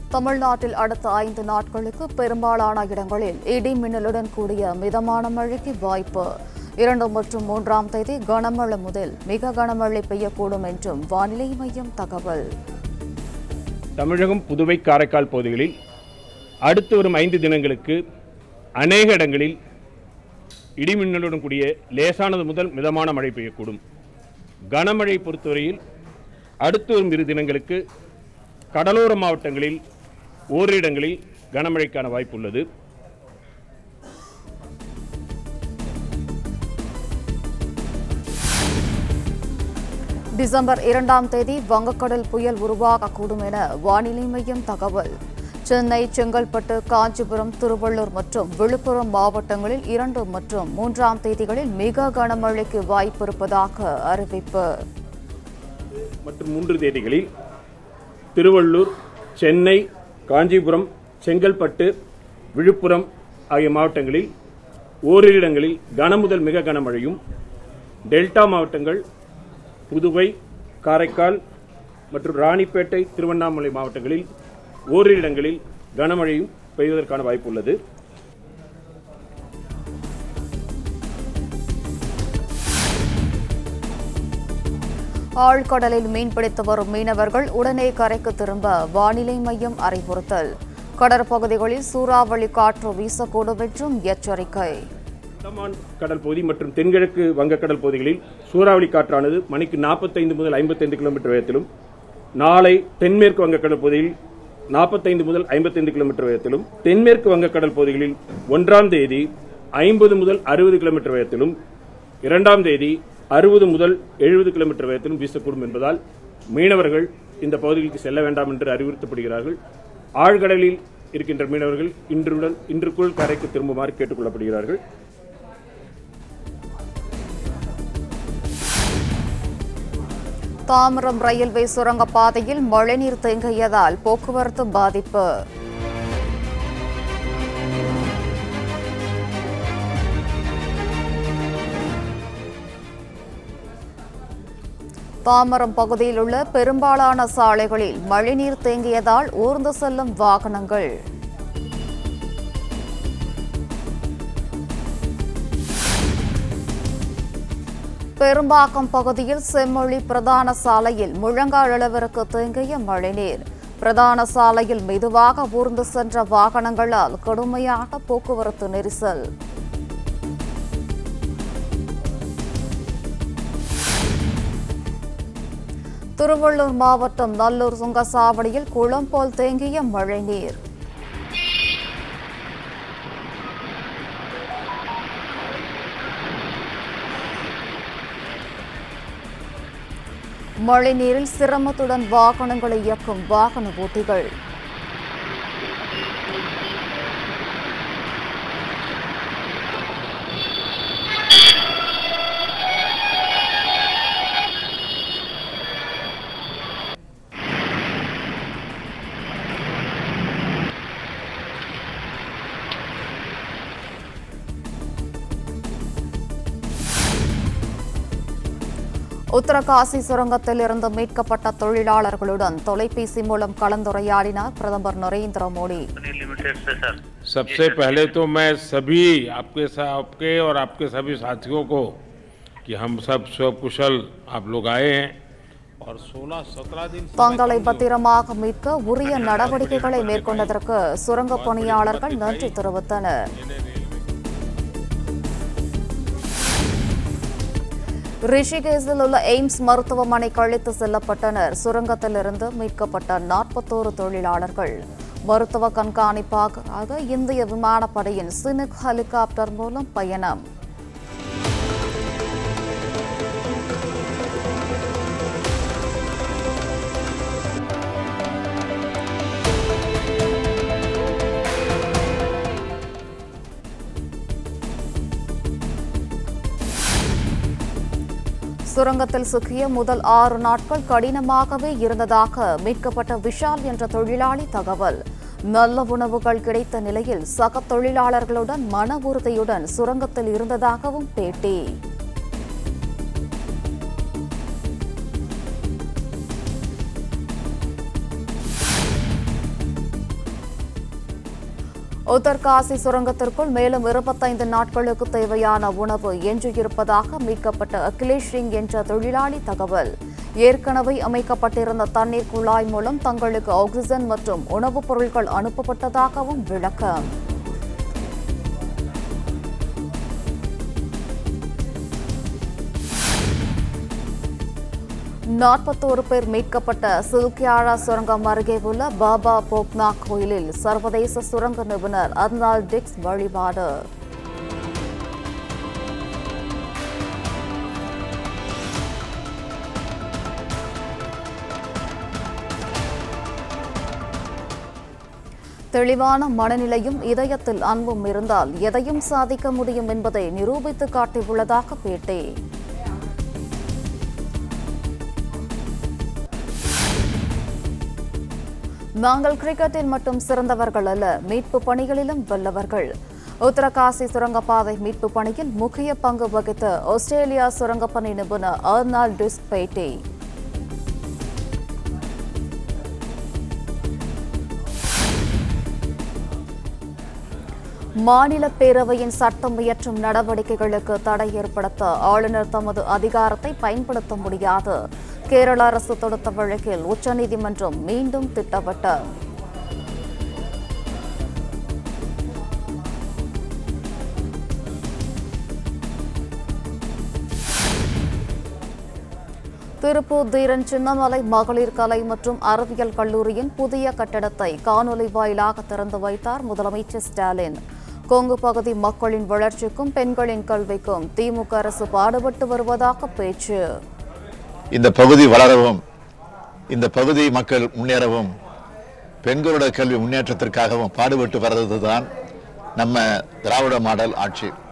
தமிழ்நாட்டில் அடுத்த ஐந்து நாட்களுக்கு பெரும்பாலான இடங்களில் இடி மின்னலுடன் கூடிய மிதமான மழைக்கு வாய்ப்பு இரண்டு மற்றும் மூன்றாம் தேதி கனமழை முதல் மிக கனமழை பெய்யக்கூடும் என்றும் வானிலை மையம் தகவல் தமிழகம் புதுவை காரைக்கால் பகுதிகளில் அடுத்து வரும் ஐந்து தினங்களுக்கு அநேக இடங்களில் இடிமின்னலுடன் கூடிய லேசானது முதல் மிதமான மழை பெய்யக்கூடும் கனமழை பொறுத்தவரையில் அடுத்து வரும் இரு தினங்களுக்கு கடலோர மாவட்டங்களில் ஓரிரு இடங்களில் கனமழைக்கான வாய்ப்பு உள்ளது டிசம்பர் இரண்டாம் தேதி வங்கக்கடல் புயல் உருவாகக்கூடும் என வானிலை மையம் தகவல் சென்னை செங்கல்பட்டு காஞ்சிபுரம் திருவள்ளூர் மற்றும் விழுப்புரம் மாவட்டங்களில் இரண்டு மற்றும் மூன்றாம் தேதிகளில் மிக கனமழைக்கு வாய்ப்பிருப்பதாக அறிவிப்பு மற்றும் மூன்று தேதிகளில் திருவள்ளூர் சென்னை காஞ்சிபுரம் செங்கல்பட்டு விழுப்புரம் ஆகிய மாவட்டங்களில் ஓரிரு இடங்களில் கனமுதல் மிக கனமழையும் டெல்டா மாவட்டங்கள் புதுவை காரைக்கால் மற்றும் ராணிப்பேட்டை திருவண்ணாமலை மாவட்டங்களில் ஓரிரு இடங்களில் கனமழையும் பெய்வதற்கான வாய்ப்பு உள்ளது ஆழ்கடலில் மீன்பிடித்து வரும் மீனவர்கள் உடனே கரைக்கு திரும்ப வானிலை மையம் அறிவுறுத்தல் கடற்பகுதிகளில் சூறாவளி காற்று வீசக்கூடும் என்றும் எச்சரிக்கை அந்தமான் கடல் பகுதி மற்றும் தென்கிழக்கு வங்கக்கடல் பகுதிகளில் சூறாவளி காற்றானது மணிக்கு நாற்பத்தைந்து முதல் ஐம்பத்தைந்து கிலோமீட்டர் வேகத்திலும் நாளை தென்மேற்கு வங்கக்கடல் பகுதியில் நாற்பத்தைந்து முதல் ஐம்பத்தைந்து கிலோமீட்டர் வேகத்திலும் தென்மேற்கு வங்கக்கடல் பகுதிகளில் ஒன்றாம் தேதி ஐம்பது முதல் அறுபது கிலோமீட்டர் வேகத்திலும் இரண்டாம் தேதி அறுபது முதல் எழுபது கிலோமீட்டர் வேகத்திலும் வீசக்கூடும் என்பதால் மீனவர்கள் இந்த பகுதிகளுக்கு செல்ல வேண்டாம் என்று அறிவுறுத்தப்படுகிறார்கள் ஆழ்கடலில் இருக்கின்ற மீனவர்கள் இன்றுடன் இன்றுக்குள் கரைக்கு திரும்புமாறு கேட்டுக்கொள்ளப்படுகிறார்கள் தாம்பரம் ரயில்வே சுரங்கப் பாதையில் மழைநீர் தேங்கியதால் போக்குவரத்து பாதிப்பு தாம்பரம் பகுதியில் உள்ள பெரும்பாலான சாலைகளில் மழைநீர் தேங்கியதால் ஊர்ந்து செல்லும் வாகனங்கள் பெரும்பாக்கம் பகுதியில் செம்மொழி பிரதான சாலையில் முழங்கால் அளவிற்கு தேங்கிய மழைநீர் பிரதான சாலையில் மெதுவாக ஊர்ந்து சென்ற வாகனங்களால் கடுமையான போக்குவரத்து நெரிசல் திருவள்ளூர் மாவட்டம் நல்லூர் சுங்கசாவடியில் குளம் போல் தேங்கிய மழைநீர் மழைநீரில் சிரமத்துடன் வாகனங்களை இயக்கும் வாகன ஓட்டிகள் உத்தரகாசி சுரங்கத்தில் இருந்து மீட்கப்பட்ட தொழிலாளர்களுடன் தொலைபேசி மூலம் கலந்துரையாடினார் பிரதமர் நரேந்திர மோடி लिमिटेड से सर सबसे पहले तो मैं सभी आपके सा- आपके और आपके सभी साथियों को कि हम सब स्वकुशल आप लोग आए हैं और 16-17 दिन समय தங்களை कम பத்திரமாக மீட்க உரிய நடவடிக்கைகளை மேற்கொண்டதற்கு சுரங்க பணியாளர்கள் நன்றி தெரிவித்தனர் ரிஷிகேசில் உள்ள எய்ம்ஸ் மருத்துவமனை கழித்து செல்லப்பட்டனர் சுரங்கத்திலிருந்து மீட்கப்பட்ட நாற்பத்தோரு தொழிலாளர்கள் மருத்துவ கண்காணிப்பாக இந்திய விமானப்படையின் சினுக் ஹெலிகாப்டர் மூலம் பயணம் சுரங்கத்தில் சிக்கிய முதல் ஆறு நாட்கள் கடினமாகவே இருந்ததாக மீட்கப்பட்ட விஷால் என்ற தொழிலாளி தகவல் நல்ல உணவுகள் கிடைத்த நிலையில் சக தொழிலாளர்களுடன் மன உறுதியுடன் சுரங்கத்தில் இருந்ததாகவும் பேட்டி உத்தர்காசி சுரங்கத்திற்குள் மேலும் இருபத்தைந்து நாட்களுக்கு தேவையான உணவு எஞ்சியிருப்பதாக மீட்கப்பட்ட அகிலேஷ் சிங் என்ற தொழிலாளி தகவல் ஏற்கனவே அமைக்கப்பட்டிருந்த தண்ணீர் குழாய் மூலம் தங்களுக்கு ஆக்சிஜன் மற்றும் உணவுப் பொருட்கள் அனுப்பப்பட்டதாகவும் விளக்கம் நாற்பத்தோரு பேர் மீட்கப்பட்ட சில்கியாரா சுரங்கம் அருகே உள்ள பாபா போக்னா கோயிலில் சர்வதேச சுரங்க நிபுணர் அர்னால் டிக்ஸ் வழிபாடு தெளிவான மனநிலையும் இதயத்தில் அன்பும் இருந்தால் எதையும் சாதிக்க முடியும் என்பதை நிரூபித்து காட்டியுள்ளதாக பேட்டி நாங்கள் கிரிக்கெட்டில் மட்டும் சிறந்தவர்கள் அல்ல மீட்பு பணிகளிலும் வல்லவர்கள் உத்தரகாசி சுரங்கப்பாதை மீட்பு பணியில் முக்கிய பங்கு வகித்த ஆஸ்திரேலியா சுரங்கப்பணி நிபுணர் அர்னால் டிஸ் பேட்டி மாநில பேரவையின் சட்டம் இயற்றும் நடவடிக்கைகளுக்கு தடை ஏற்படுத்த ஆளுநர் தமது அதிகாரத்தை பயன்படுத்த முடியாது கேரள அரசு தொடுத்த வழக்கில் உச்சநீதிமன்றம் மீண்டும் திட்டவட்டம் திருப்பூர் தீரன் சின்னமலை மகளிர் கலை மற்றும் அறிவியல் கல்லூரியின் புதிய கட்டடத்தை காணொலி வாயிலாக திறந்து வைத்தார் முதலமைச்சர் ஸ்டாலின் கொங்கு பகுதி மக்களின் வளர்ச்சிக்கும் பெண்களின் கல்விக்கும் திமுக அரசு பாடுபட்டு வருவதாக பேச்சு இந்த பகுதி வளரவும் இந்த பகுதி மக்கள் முன்னேறவும் பெண்களோட கல்வி முன்னேற்றத்திற்காகவும் பாடுபட்டு வர்றதுதான் நம்ம திராவிட மாடல் ஆட்சி